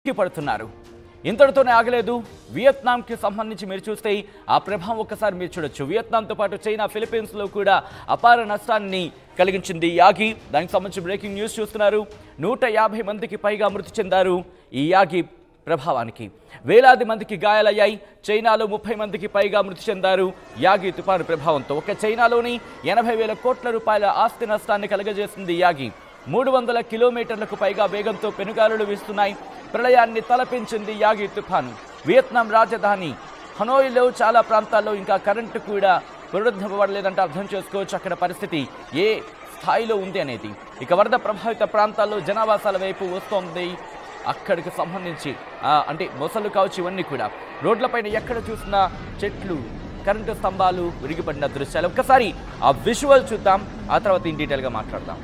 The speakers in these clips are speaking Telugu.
పడుతున్నారు ఇంతటితోనే ఆగలేదు వియత్నాంకి సంబంధించి మీరు చూస్తే ఆ ప్రభావం ఒక్కసారి మీరు చూడొచ్చు వియత్నాంతో పాటు చైనా ఫిలిప్పీన్స్లో కూడా అపార నష్టాన్ని కలిగించింది యాగి దానికి సంబంధించి బ్రేకింగ్ న్యూస్ చూస్తున్నారు నూట యాభై మందికి పైగా మృతి చెందారు ఈ యాగి ప్రభావానికి వేలాది మందికి గాయాలయ్యాయి చైనాలో ముప్పై మందికి పైగా మృతి చెందారు యాగి తుపాను ప్రభావంతో ఒక చైనాలోని ఎనభై వేల కోట్ల రూపాయల ఆస్తి నష్టాన్ని కలగజేసింది యాగి మూడు వందల కిలోమీటర్లకు పైగా వేగంతో పెనుగాలులు వీస్తున్నాయి ప్రళయాన్ని తలపించింది యాగి తుఫాను వియత్నాం రాజధాని హనోయిలో చాలా ప్రాంతాల్లో ఇంకా కరెంటు కూడా పునరుద్ధరించబడలేదంటే అర్థం చేసుకోవచ్చు అక్కడ పరిస్థితి ఏ స్థాయిలో ఉంది అనేది ఇక వరద ప్రభావిత ప్రాంతాల్లో జనావాసాల వైపు వస్తోంది అక్కడికి సంబంధించి ఆ, అంటే మొసలు కావచ్చు ఇవన్నీ కూడా రోడ్లపైన ఎక్కడ చూసినా చెట్లు కరెంటు స్తంభాలు విరిగిపడిన దృశ్యాలు ఒక్కసారి ఆ విజువల్ చూద్దాం ఆ తర్వాత ఇన్ డీటెయిల్గా మాట్లాడదాం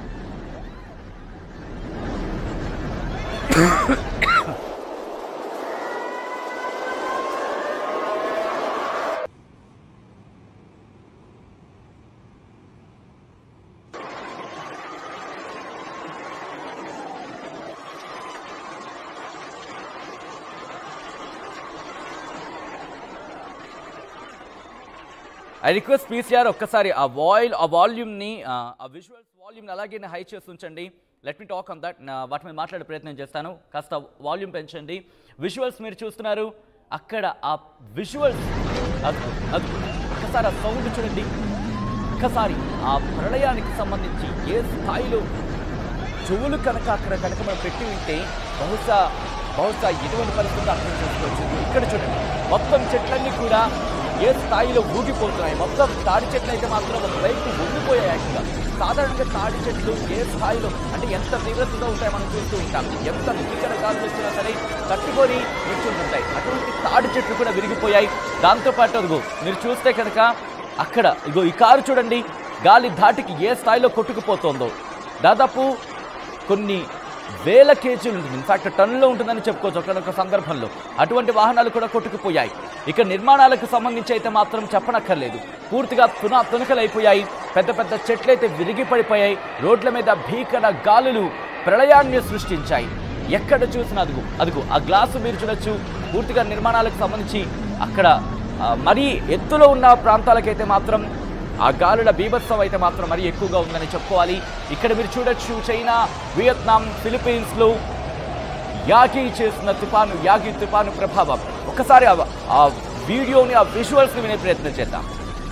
ఐ రిక్వెస్ట్ పీసీఆర్ ఒక్కసారి ఆ వాయిల్ ఆ వాల్యూమ్ని ఆ విజువల్స్ వాల్యూమ్ని అలాగే హై చేసి ఉంచండి let me talk on that వాటి మీద మాట్లాడే ప్రయత్నం చేస్తాను కాస్త వాల్యూమ్ పెంచండి విజువల్స్ మీరు చూస్తున్నారు అక్కడ ఆ విజువల్స్ అది అది ఒక్కసారి ఆ సౌండ్ చూడండి ఒక్కసారి ఆ ప్రళయానికి సంబంధించి ఏ స్థాయిలో చెవులు కనుక అక్కడ కనుక మనం పెట్టి ఉంటే బహుశా బహుశా ఎటువంటి పరిస్థితులు అర్థం చేసుకోవచ్చు ఇక్కడ చూడండి మొత్తం చెట్లన్నీ కూడా ఏ స్థాయిలో ఊగిపోతున్నాయి మొత్తం తాడి చెట్లు అయితే మాత్రం ఒక వైపు ఉండిపోయాయి యాక్చువల్గా సాధారణంగా తాడి చెట్లు ఏ స్థాయిలో అంటే ఎంత తీవ్రతగా ఉంటాయి మనం చూస్తూ ఉంటాం ఎంత భీకర గాలులు వచ్చినా సరే తట్టుకొని నిల్చుంటుంటాయి అటువంటి తాడి చెట్లు కూడా విరిగిపోయాయి దాంతోపాటు అదిగో మీరు చూస్తే కనుక అక్కడ ఇగో ఈ కారు చూడండి గాలి ధాటికి ఏ స్థాయిలో కొట్టుకుపోతుందో దాదాపు కొన్ని వేల కేజీలు ఉంటుంది ఇన్ఫాక్ట్ టన్నులో ఉంటుందని చెప్పుకోవచ్చు ఒకనొక సందర్భంలో అటువంటి వాహనాలు కూడా కొట్టుకుపోయాయి ఇక నిర్మాణాలకు సంబంధించి అయితే మాత్రం చెప్పనక్కర్లేదు పూర్తిగా తున తునకలైపోయాయి పెద్ద పెద్ద చెట్లయితే విరిగి పడిపోయాయి రోడ్ల మీద భీకర గాలులు ప్రళయాన్ని సృష్టించాయి ఎక్కడ చూసినా అదుగు అదుగు ఆ గ్లాసు మీరు చూడొచ్చు పూర్తిగా నిర్మాణాలకు సంబంధించి అక్కడ ఆ, మరీ ఎత్తులో ఉన్న ప్రాంతాలకైతే మాత్రం ఆ గాలుల బీభత్సం అయితే మాత్రం మరీ ఎక్కువగా ఉందని చెప్పుకోవాలి ఇక్కడ మీరు చూడొచ్చు చైనా వియత్నాం ఫిలిప్పీన్స్లో యాగి చేసిన తుఫాను యాగి తుఫాను ప్రభావం ఒకసారి ఆ- ఆ వీడియోని ఆ విజువల్స్ని వినే ప్రయత్నం చేద్దాం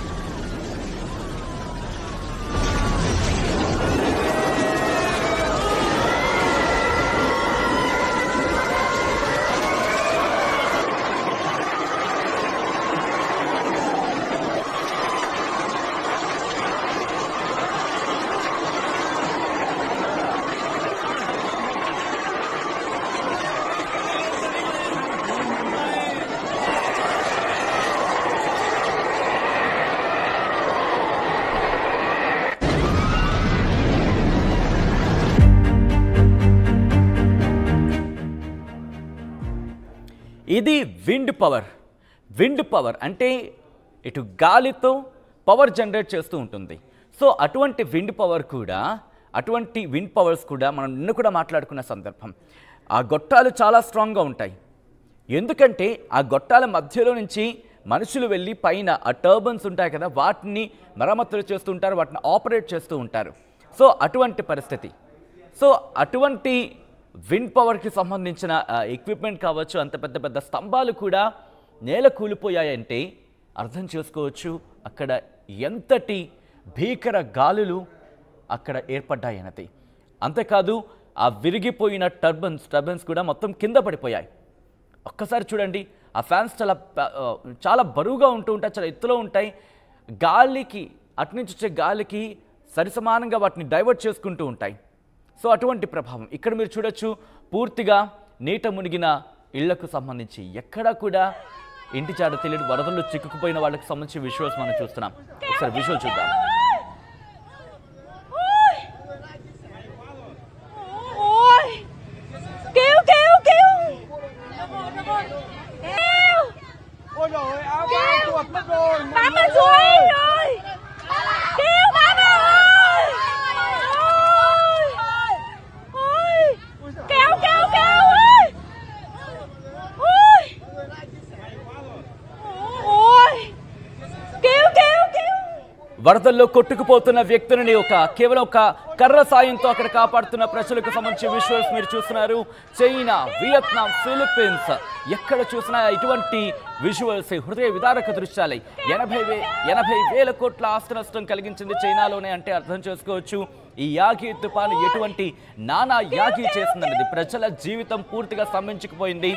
ఇది విండ్ పవర్ విండ్ పవర్ అంటే ఇటు గాలితో పవర్ జనరేట్ చేస్తూ ఉంటుంది సో అటువంటి విండ్ పవర్ కూడా అటువంటి విండ్ పవర్స్ కూడా మనం నిన్న కూడా మాట్లాడుకున్న సందర్భం ఆ గొట్టాలు చాలా స్ట్రాంగ్గా ఉంటాయి ఎందుకంటే ఆ గొట్టాల మధ్యలో నుంచి మనుషులు వెళ్ళి పైన ఆ టర్బన్స్ ఉంటాయి కదా వాటిని మరమ్మతులు చేస్తూ ఉంటారు వాటిని ఆపరేట్ చేస్తూ ఉంటారు సో అటువంటి పరిస్థితి సో అటువంటి విండ్ పవర్కి సంబంధించిన ఎక్విప్మెంట్ కావచ్చు అంత పెద్ద పెద్ద స్తంభాలు కూడా నేల కూలిపోయాయంటే అర్థం చేసుకోవచ్చు అక్కడ ఎంతటి భీకర గాలులు అక్కడ ఏర్పడ్డాయన్నది అంతేకాదు ఆ విరిగిపోయిన టర్బన్స్ టర్బన్స్ కూడా మొత్తం కింద పడిపోయాయి ఒక్కసారి చూడండి ఆ ఫ్యాన్స్ చాలా ప- ఆ, చాలా బరువుగా ఉంటూ ఉంటాయి చాలా ఎత్తులో ఉంటాయి గాలికి అటు నుంచి వచ్చే గాలికి సరిసమానంగా వాటిని డైవర్ట్ చేసుకుంటూ ఉంటాయి సో అటువంటి ప్రభావం ఇక్కడ మీరు చూడొచ్చు పూర్తిగా నీట మునిగిన ఇళ్లకు సంబంధించి ఎక్కడా కూడా ఇంటి చాట తెలియని వరదల్లో చిక్కుకుపోయిన వాళ్ళకి సంబంధించి విజువల్స్ మనం చూస్తున్నాం ఒకసారి విజువల్ చూద్దాం Ôi Kêu kêu kêu Kêu Ôi trời ơi, áo ba tuột mất rồi. Bắn lên xuống em rồi Kêu bắn ơi Ôi Ôi Kéo kéo kéo ơi వరదల్లో కొట్టుకుపోతున్న వ్యక్తులని ఒక కేవలం ఒక కర్ర సాయంతో అక్కడ కాపాడుతున్న ప్రజలకు సంబంధించిన విజువల్స్ మీరు చూస్తున్నారు చైనా వియత్నాం ఫిలిప్పీన్స్ ఎక్కడ చూసినా ఇటువంటి విజువల్స్ హృదయ విదారక దృశ్యాలై ఎనభై వే ఎనభై వేల కోట్ల ఆస్తి నష్టం కలిగించింది చైనాలోనే అంటే అర్థం చేసుకోవచ్చు ఈ యాగి తుపాను ఎటువంటి నానా యాగి చేసిందన్నది ప్రజల జీవితం పూర్తిగా స్తంభించుకుపోయింది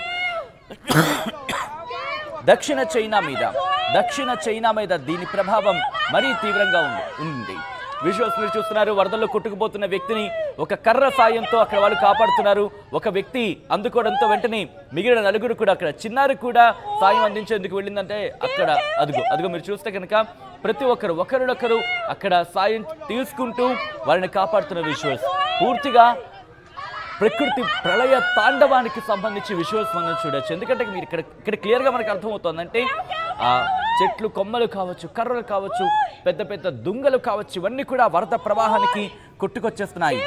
దక్షిణ చైనా మీద దక్షిణ చైనా మీద దీని ప్రభావం మరీ తీవ్రంగా ఉంది ఉంది విజువల్స్ మీరు చూస్తున్నారు వరదల్లో కొట్టుకుపోతున్న వ్యక్తిని ఒక కర్ర సాయంతో అక్కడ వాళ్ళు కాపాడుతున్నారు ఒక వ్యక్తి అందుకోవడంతో వెంటనే మిగిలిన నలుగురు కూడా అక్కడ చిన్నారి కూడా సాయం అందించేందుకు వెళ్ళిందంటే అక్కడ అదిగో అదిగో మీరు చూస్తే కనుక ప్రతి ఒక్కరు ఒకరినొకరు అక్కడ సాయం తీసుకుంటూ వారిని కాపాడుతున్న విజువల్స్ పూర్తిగా ప్రకృతి ప్రళయ తాండవానికి సంబంధించి విజువల్స్ మనం చూడొచ్చు ఎందుకంటే మీరు ఇక్కడ ఇక్కడ క్లియర్గా మనకు అర్థమవుతుందంటే ఆ చెట్లు కొమ్మలు కావచ్చు కర్రలు కావచ్చు పెద్ద పెద్ద దుంగలు కావచ్చు ఇవన్నీ కూడా వరద ప్రవాహానికి కొట్టుకొచ్చేస్తున్నాయి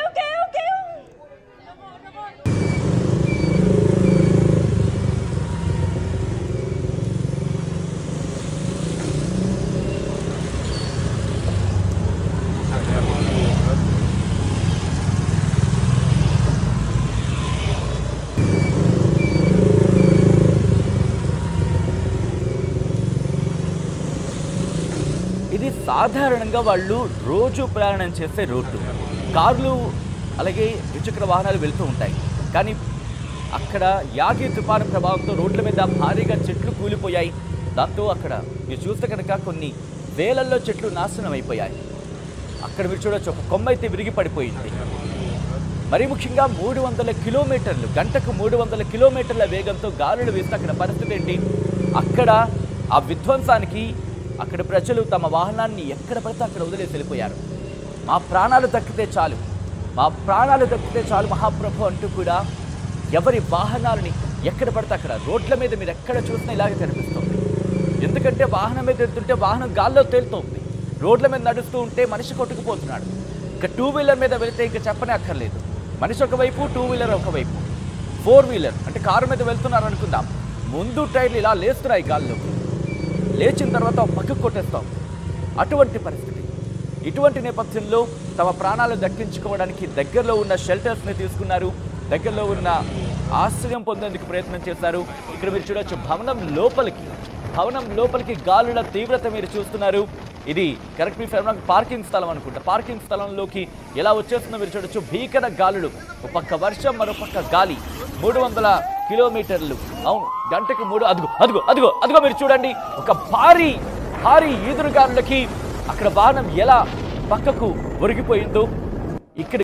ఇది సాధారణంగా వాళ్ళు రోజు ప్రయాణం చేసే రోడ్డు కార్లు అలాగే ద్విచక్ర వాహనాలు వెళ్తూ ఉంటాయి కానీ అక్కడ యాగి తుఫాను ప్రభావంతో రోడ్ల మీద భారీగా చెట్లు కూలిపోయాయి దాంతో అక్కడ మీరు చూస్తే కనుక కొన్ని వేలల్లో చెట్లు నాశనం అయిపోయాయి అక్కడ మీరు చూడొచ్చు ఒక కొమ్మ అయితే విరిగి పడిపోయింది మరి ముఖ్యంగా మూడు వందల కిలోమీటర్లు గంటకు మూడు వందల కిలోమీటర్ల వేగంతో గాలులు వీస్తే అక్కడ పరిస్థితి ఏంటి అక్కడ ఆ విధ్వంసానికి అక్కడ ప్రజలు తమ వాహనాన్ని ఎక్కడ పడితే అక్కడ వదిలేసి వెళ్ళిపోయారు మా ప్రాణాలు దక్కితే చాలు మా ప్రాణాలు దక్కితే చాలు మహాప్రభు అంటూ కూడా ఎవరి వాహనాలని ఎక్కడ పడితే అక్కడ రోడ్ల మీద మీరు ఎక్కడ చూసినా ఇలాగే కనిపిస్తుంది ఎందుకంటే వాహనం మీద వెళ్తుంటే వాహనం గాల్లో తేలుతోంది రోడ్ల మీద నడుస్తూ ఉంటే మనిషి కొట్టుకుపోతున్నాడు ఇక టూ వీలర్ మీద వెళ్తే ఇంకా చెప్పనే అక్కర్లేదు మనిషి ఒకవైపు టూ వీలర్ ఒకవైపు ఫోర్ వీలర్ అంటే కారు మీద వెళ్తున్నారు అనుకుందాం ముందు టైర్లు ఇలా లేస్తున్నాయి గాల్లోకి లేచిన తర్వాత ఒక పక్కకు కొట్టేస్తాం అటువంటి పరిస్థితి ఇటువంటి నేపథ్యంలో తమ ప్రాణాలు దక్కించుకోవడానికి దగ్గరలో ఉన్న షెల్టర్స్ని తీసుకున్నారు దగ్గరలో ఉన్న ఆశ్రయం పొందేందుకు ప్రయత్నం చేశారు ఇక్కడ మీరు చూడొచ్చు భవనం లోపలికి భవనం లోపలికి గాలుల తీవ్రత మీరు చూస్తున్నారు ఇది కరెక్ట్ మీ ఫెర్మాన్ పార్కింగ్ స్థలం అనుకుంటా పార్కింగ్ స్థలంలోకి ఎలా వచ్చేస్తుందో మీరు చూడొచ్చు భీకర గాలులు ఒక పక్క వర్షం మరో పక్క గాలి మూడు వందల కిలోమీటర్లు అవును గంటకు మూడు అదిగో అదిగో అదిగో అదిగో మీరు చూడండి ఒక భారీ భారీ ఈదురుగాలులకి అక్కడ వాహనం ఎలా పక్కకు ఒరిగిపోయిందో ఇక్కడ